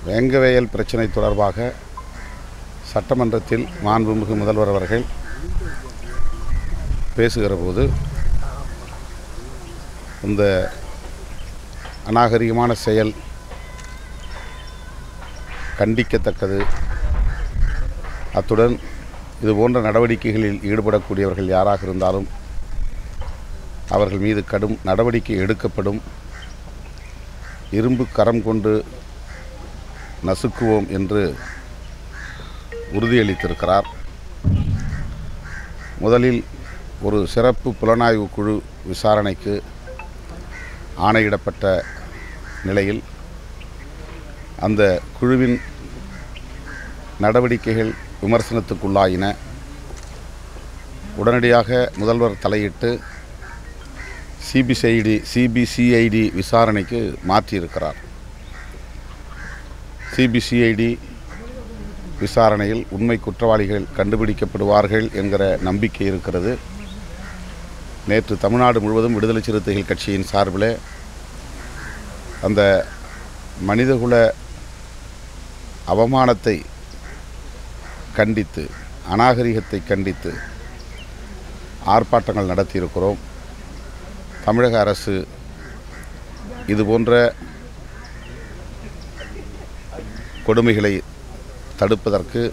வேங்கவேயல் பிரச்சனை தொடர்பாக சட்டமன்றத்தில் மாண்புமிகு முதல்வர் அவர்கள் பேசுகிற போது இந்த அநாகரிகமான செயல் கண்டிக்கத்தக்கது அத்துடன் இது போன்ற நடவடிக்கைகளில் ஈடுபடக்கூடியவர்கள் யாராக இருந்தாலும் அவர்கள் மீது கடும் நடவடிக்கை எடுக்கப்படும் இரும்பு கரம் கொண்டு நசுக்குவோம் என்று உறுதியளித்திருக்கிறார் முதலில் ஒரு சிறப்பு புலனாய்வு குழு விசாரணைக்கு ஆணையிடப்பட்ட நிலையில் அந்த குழுவின் நடவடிக்கைகள் விமர்சனத்துக்குள்ளாயின உடனடியாக முதல்வர் தலையிட்டு சிபிசிஐடி சிபிசிஐடி விசாரணைக்கு மாற்றியிருக்கிறார் சிபிசிஐடி விசாரணையில் உண்மை குற்றவாளிகள் கண்டுபிடிக்கப்படுவார்கள் என்கிற நம்பிக்கை இருக்கிறது நேற்று தமிழ்நாடு முழுவதும் விடுதலை சிறுத்தைகள் கட்சியின் சார்பில் அந்த மனிதகுல அவமானத்தை கண்டித்து அநாகரிகத்தை கண்டித்து ஆர்ப்பாட்டங்கள் நடத்தியிருக்கிறோம் தமிழக அரசு இதுபோன்ற கொடுமைகளை தடுப்பதற்கு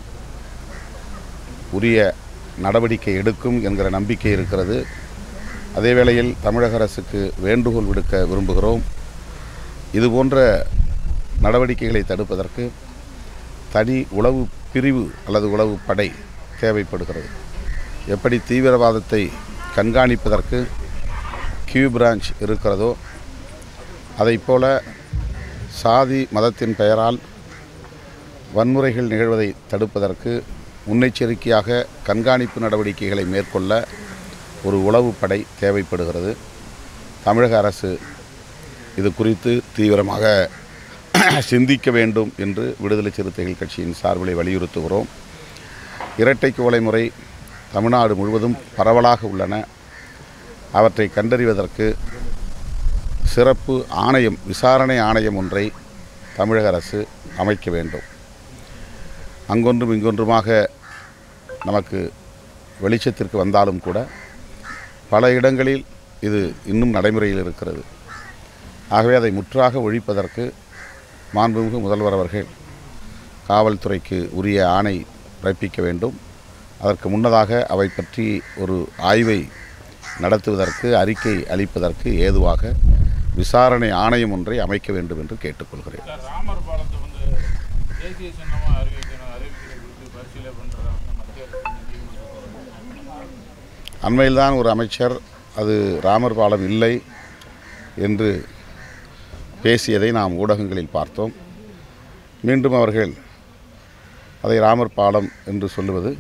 உரிய நடவடிக்கை எடுக்கும் என்கிற நம்பிக்கை இருக்கிறது அதே வேளையில் தமிழக அரசுக்கு வேண்டுகோள் விடுக்க விரும்புகிறோம் இதுபோன்ற நடவடிக்கைகளை தடுப்பதற்கு தனி உளவு பிரிவு அல்லது உளவு படை தேவைப்படுகிறது எப்படி தீவிரவாதத்தை கண்காணிப்பதற்கு கியூ பிரான்ச் இருக்கிறதோ அதைப்போல சாதி மதத்தின் பெயரால் வன்முறைகள் நிகழ்வதை தடுப்பதற்கு முன்னெச்சரிக்கையாக கண்காணிப்பு நடவடிக்கைகளை மேற்கொள்ள ஒரு உளவு படை தேவைப்படுகிறது தமிழக அரசு இது குறித்து தீவிரமாக சிந்திக்க வேண்டும் என்று விடுதலை சிறுத்தைகள் கட்சியின் சார்பிலை வலியுறுத்துகிறோம் இரட்டை குவளை முறை தமிழ்நாடு முழுவதும் பரவலாக உள்ளன அவற்றை கண்டறிவதற்கு சிறப்பு ஆணையம் விசாரணை ஆணையம் ஒன்றை தமிழக அரசு அமைக்க வேண்டும் அங்கொன்றும் இங்கொன்றுமாக நமக்கு வெளிச்சத்திற்கு வந்தாலும் கூட பல இடங்களில் இது இன்னும் நடைமுறையில் இருக்கிறது ஆகவே அதை முற்றாக ஒழிப்பதற்கு மாண்புமிகு முதல்வர் அவர்கள் காவல்துறைக்கு உரிய ஆணை பிறப்பிக்க வேண்டும் அதற்கு முன்னதாக அவை பற்றி ஒரு ஆய்வை நடத்துவதற்கு அறிக்கை அளிப்பதற்கு ஏதுவாக விசாரணை ஆணையம் ஒன்றை அமைக்க வேண்டும் என்று கேட்டுக்கொள்கிறேன் சார் ராமர் பாலத்தை வந்து தேசிய சின்னமாக அறிவிக்கணும் அறிவிக்கிறது குறித்து பரிசீலனை பண்ணுறதா மத்திய அரசு நீதிமன்றம் அண்மையில்தான் ஒரு அமைச்சர் அது ராமர் பாலம் இல்லை என்று பேசியதை நாம் ஊடகங்களில் பார்த்தோம் மீண்டும் அவர்கள் அதை ராமர் பாலம் என்று சொல்லுவது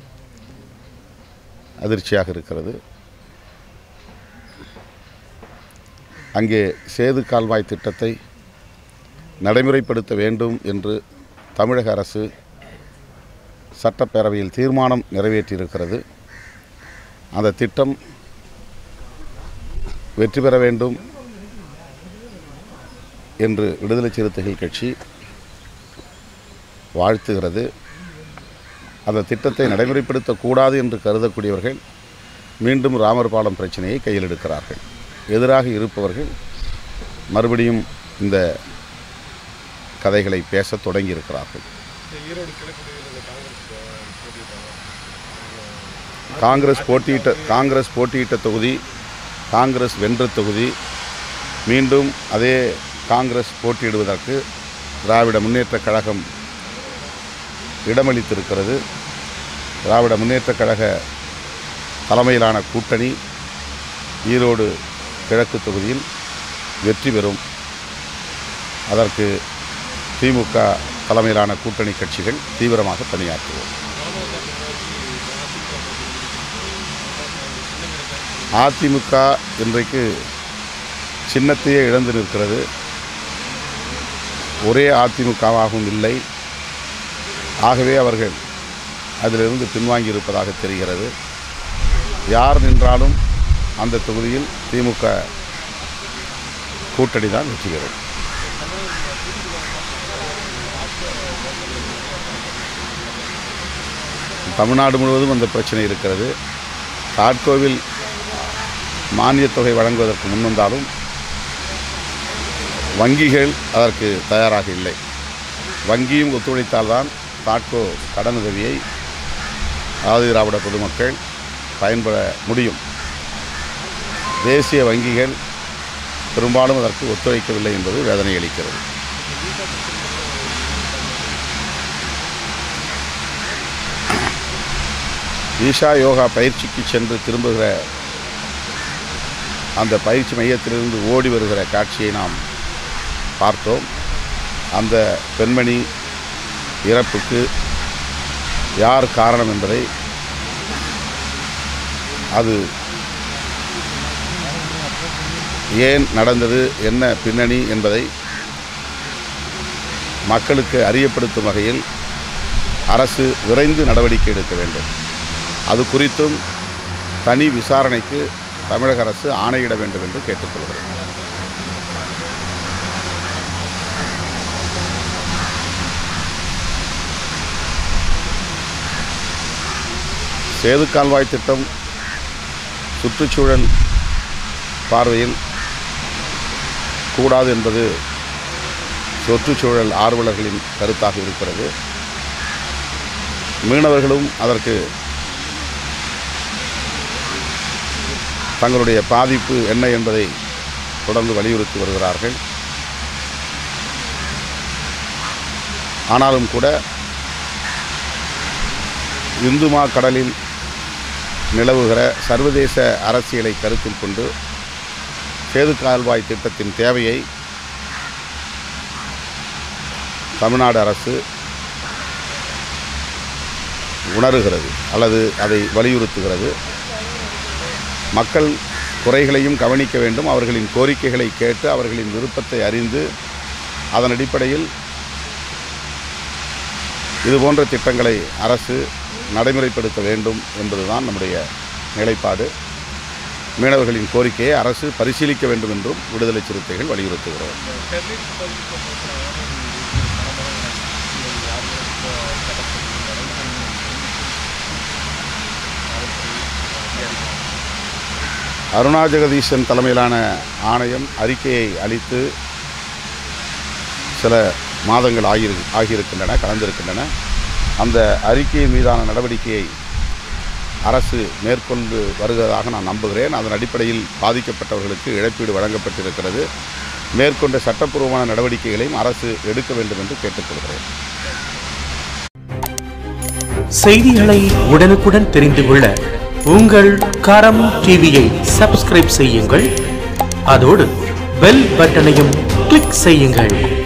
அதிர்ச்சியாக இருக்கிறது அங்கே சேது கால்வாய் திட்டத்தை நடைமுறைப்படுத்த வேண்டும் என்று தமிழக அரசு சட்டப்பேரவையில் தீர்மானம் நிறைவேற்றியிருக்கிறது அந்த திட்டம் வெற்றி பெற வேண்டும் என்று விடுதலை சிறுத்தைகள் கட்சி வாழ்த்துகிறது அந்த திட்டத்தை நடைமுறைப்படுத்தக்கூடாது என்று கருதக்கூடியவர்கள் மீண்டும் ராமர் பாலம் பிரச்சனையை கையில் எடுக்கிறார்கள் எதிராக இருப்பவர்கள் மறுபடியும் இந்த கதைகளை பேசத் தொடங்கியிருக்கிறார்கள் காங்கிரஸ் போட்டியிட்ட காங்கிரஸ் போட்டியிட்ட தொகுதி காங்கிரஸ் வென்ற தொகுதி மீண்டும் அதே காங்கிரஸ் போட்டியிடுவதற்கு திராவிட முன்னேற்றக் கழகம் இடமளித்திருக்கிறது திராவிட முன்னேற்றக் கழக தலைமையிலான கூட்டணி ஈரோடு கிழக்கு தொகுதியில் வெற்றி பெறும் அதற்கு திமுக தலைமையிலான கூட்டணி கட்சிகள் தீவிரமாக பணியாற்றுவோம் அதிமுக இன்றைக்கு சின்னத்தையே இழந்து நிற்கிறது ஒரே அதிமுகவாகவும் இல்லை ஆகவே அவர்கள் அதிலிருந்து பின்வாங்கி இருப்பதாக தெரிகிறது யார் நின்றாலும் அந்த தொகுதியில் திமுக கூட்டணி தான் வெற்றி பெறும் தமிழ்நாடு முழுவதும் அந்த பிரச்சனை இருக்கிறது தாட்கோவில் மானியத் தொகை வழங்குவதற்கு முன்வந்தாலும் வங்கிகள் அதற்கு தயாராக இல்லை வங்கியும் ஒத்துழைத்தால்தான் தாட்கோ கடனுதவியை ஆதி திராவிட பொதுமக்கள் பயன்பெற முடியும் தேசிய வங்கிகள் பெரும்பாலும் அதற்கு ஒத்துழைக்கவில்லை என்பது வேதனை அளிக்கிறது ஈஷா யோகா பயிற்சிக்கு சென்று திரும்புகிற அந்த பயிற்சி மையத்திலிருந்து ஓடி வருகிற காட்சியை நாம் பார்த்தோம் அந்த பெண்மணி இறப்புக்கு யார் காரணம் என்பதை அது ஏன் நடந்தது என்ன பின்னணி என்பதை மக்களுக்கு அறியப்படுத்தும் வகையில் அரசு விரைந்து நடவடிக்கை எடுக்க வேண்டும் அது குறித்தும் தனி விசாரணைக்கு தமிழக அரசு ஆணையிட வேண்டும் என்று கேட்டுக்கொள்கிறேன் சேது கால்வாய் திட்டம் சுற்றுச்சூழல் பார்வையில் கூடாது என்பது சுற்றுச்சூழல் ஆர்வலர்களின் கருத்தாக இருக்கிறது மீனவர்களும் அதற்கு தங்களுடைய பாதிப்பு என்ன என்பதை தொடர்ந்து வலியுறுத்தி வருகிறார்கள் ஆனாலும் கூட இந்துமா கடலில் நிலவுகிற சர்வதேச அரசியலை கருத்தில் கொண்டு சேது கால்வாய் திட்டத்தின் தேவையை தமிழ்நாடு அரசு உணருகிறது அல்லது அதை வலியுறுத்துகிறது மக்கள் குறைகளையும் கவனிக்க வேண்டும் அவர்களின் கோரிக்கைகளை கேட்டு அவர்களின் விருப்பத்தை அறிந்து அதன் அடிப்படையில் இதுபோன்ற திட்டங்களை அரசு நடைமுறைப்படுத்த வேண்டும் என்பதுதான் நம்முடைய நிலைப்பாடு மீனவர்களின் கோரிக்கையை அரசு பரிசீலிக்க வேண்டும் என்றும் விடுதலை சிறுத்தைகள் வலியுறுத்துகிறோம் ஸ்டெர்லைட் பதிவுக்கு அருணா ஜெகதீசன் தலைமையிலான ஆணையம் அறிக்கையை அளித்து சில மாதங்கள் ஆகியிரு ஆகியிருக்கின்றன கலந்திருக்கின்றன அந்த அறிக்கையின் மீதான நடவடிக்கையை அரசு மேற்கொண்டு வருவதாக நான் நம்புகிறேன் அதன் அடிப்படையில் பாதிக்கப்பட்டவர்களுக்கு இழப்பீடு வழங்கப்பட்டிருக்கிறது மேற்கொண்ட சட்டப்பூர்வமான நடவடிக்கைகளையும் அரசு எடுக்க வேண்டும் என்று கேட்டுக்கொள்கிறேன் செய்திகளை உடனுக்குடன் தெரிந்து கொள்ள உங்கள் கரம் டிவியை சப்ஸ்கிரைப் செய்யுங்கள் அதோடு பெல் பட்டனையும் கிளிக் செய்யுங்கள்